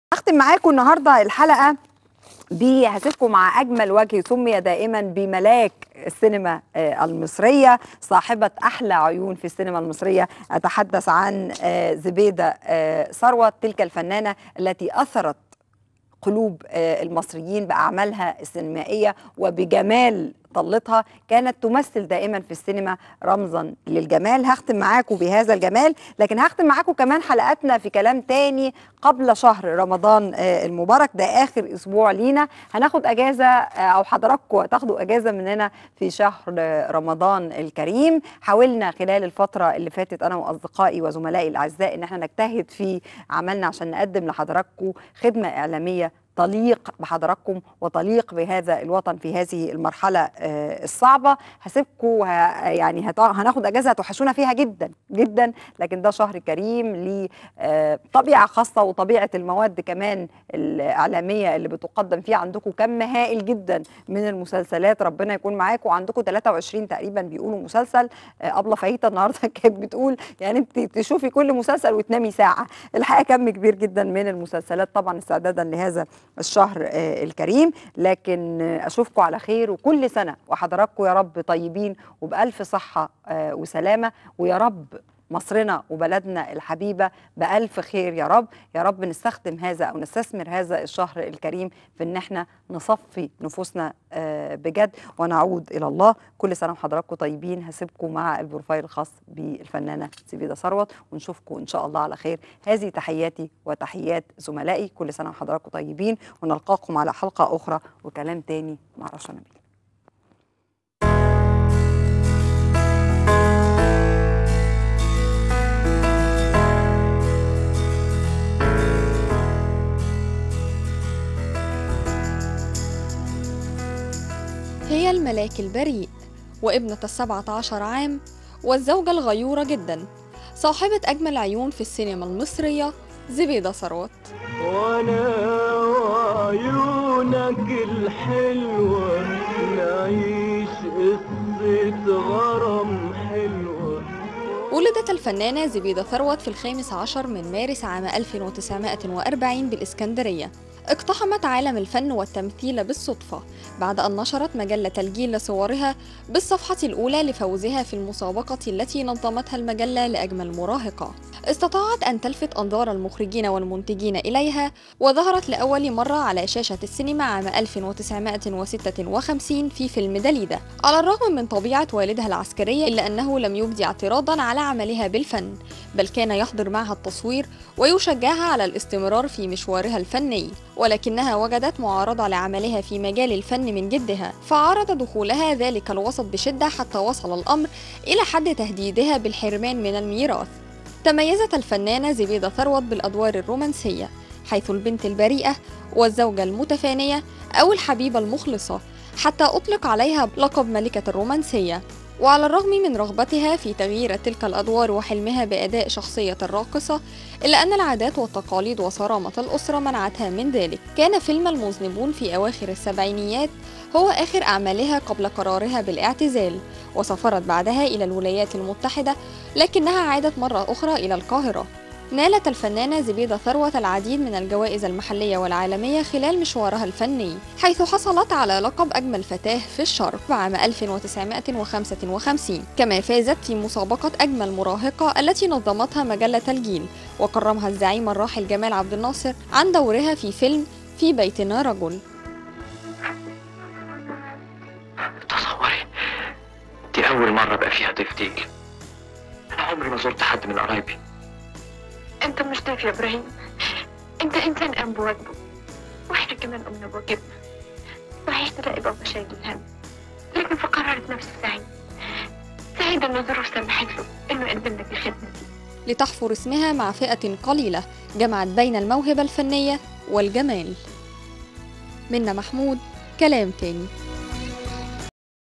هختم معاكم النهارده الحلقه بهسيبكم مع اجمل وجه سمي دائما بملاك السينما آه، المصريه صاحبه احلى عيون في السينما المصريه اتحدث عن آه، زبيده آه، ثروت تلك الفنانه التي اثرت قلوب آه، المصريين باعمالها السينمائيه وبجمال طلتها كانت تمثل دائما في السينما رمزا للجمال هختم معاكم بهذا الجمال لكن هختم معاكم كمان حلقاتنا في كلام تاني قبل شهر رمضان آه، المبارك ده اخر اسبوع لينا هناخد اجازه آه، او حضراتكم تاخدوا اجازه مننا في شهر آه، رمضان الكريم حاولنا خلال الفتره اللي فاتت انا واصدقائي وزملائي الاعزاء ان احنا نجتهد في عملنا عشان نقدم لحضراتكم خدمه اعلاميه تليق بحضراتكم وتليق بهذا الوطن في هذه المرحله آه، الصعبه هسيبكم وه- يعني هت- هناخد اجازه هتوحشونا فيها جدا جدا لكن ده شهر كريم ليه آه، طبيعه خاصه وطبيعه المواد كمان الاعلاميه اللي بتقدم فيه عندكم كم هائل جدا من المسلسلات ربنا يكون معاكم وعندكم 23 تقريبا بيقولوا مسلسل آه، ابله فايته النهارده كانت بتقول يعني انت تشوفي كل مسلسل وتنامي ساعه الحقيقه كم كبير جدا من المسلسلات طبعا استعدادا لهذا الشهر آه، الكريم لكن آه، اشوفكم على خير وكل سنه وحضراتكم يا رب طيبين وبالف صحه آه، وسلامه ويا رب مصرنا وبلدنا الحبيبه بالف خير يا رب يا رب نستخدم هذا او نستثمر هذا الشهر الكريم في ان احنا نصفي نفوسنا آه، بجد ونعود الى الله كل سنه وحضراتكم طيبين هسيبكم مع البروفايل الخاص بالفنانه سيبيده ثروت ونشوفكم ان شاء الله على خير هذه تحياتي وتحيات زملائي كل سنه وحضراتكم طيبين ونلقاكم على حلقه اخرى وكلام تاني مع رشا نبيل هي الملاك البريء وابنة السبعة عشر عام والزوجة الغيورة جدا صاحبة أجمل عيون في السينما المصرية زبيدة ثروت وانا وعيونك الحلوة نعيش قصة غرام حلوة ولدت الفنانة زبيدة ثروت في الخامس عشر من مارس عام 1940 بالإسكندرية اقتحمت عالم الفن والتمثيل بالصدفة بعد أن نشرت مجلة الجيل لصورها بالصفحة الأولى لفوزها في المسابقة التي نظمتها المجلة لأجمل مراهقة استطاعت أن تلفت أنظار المخرجين والمنتجين إليها وظهرت لأول مرة على شاشة السينما عام 1956 في فيلم دليدة على الرغم من طبيعة والدها العسكرية إلا أنه لم يبدي اعتراضا على عملها بالفن بل كان يحضر معها التصوير ويشجعها على الاستمرار في مشوارها الفني ولكنها وجدت معارضة لعملها في مجال الفن من جدها فعارض دخولها ذلك الوسط بشدة حتى وصل الأمر إلى حد تهديدها بالحرمان من الميراث تميزت الفنانة زبيدة ثروت بالأدوار الرومانسية حيث البنت البريئة والزوجة المتفانية أو الحبيبة المخلصة حتى أطلق عليها لقب ملكة الرومانسية وعلى الرغم من رغبتها في تغيير تلك الأدوار وحلمها بأداء شخصية الراقصة إلا أن العادات والتقاليد وصرامة الأسرة منعتها من ذلك كان فيلم المذنبون في أواخر السبعينيات هو آخر أعمالها قبل قرارها بالاعتزال وسافرت بعدها إلى الولايات المتحدة لكنها عادت مرة أخرى إلى القاهرة نالت الفنانة زبيدة ثروت العديد من الجوائز المحلية والعالمية خلال مشوارها الفني حيث حصلت على لقب أجمل فتاة في الشرق عام 1955 كما فازت في مسابقة أجمل مراهقة التي نظمتها مجلة الجيل وكرمها الزعيم الراحل جمال عبد الناصر عن دورها في فيلم في بيتنا رجل تصوري دي أول مرة بقى فيها ضيف تيجي أنا عمري ما زرت حد من قرايبي انت مش ضيف يا ابراهيم انت انسان قام بواجبه واحنا كمان قمنا بواجبنا صحيح تلاقي بابا شايل الهم لكن في قرارة نفسه سعيد سعيد ان الظروف سمحت له انه يقدم لك الخدمة دي لتحفر اسمها مع فئة قليلة جمعت بين الموهبة الفنية والجمال منا محمود كلام تاني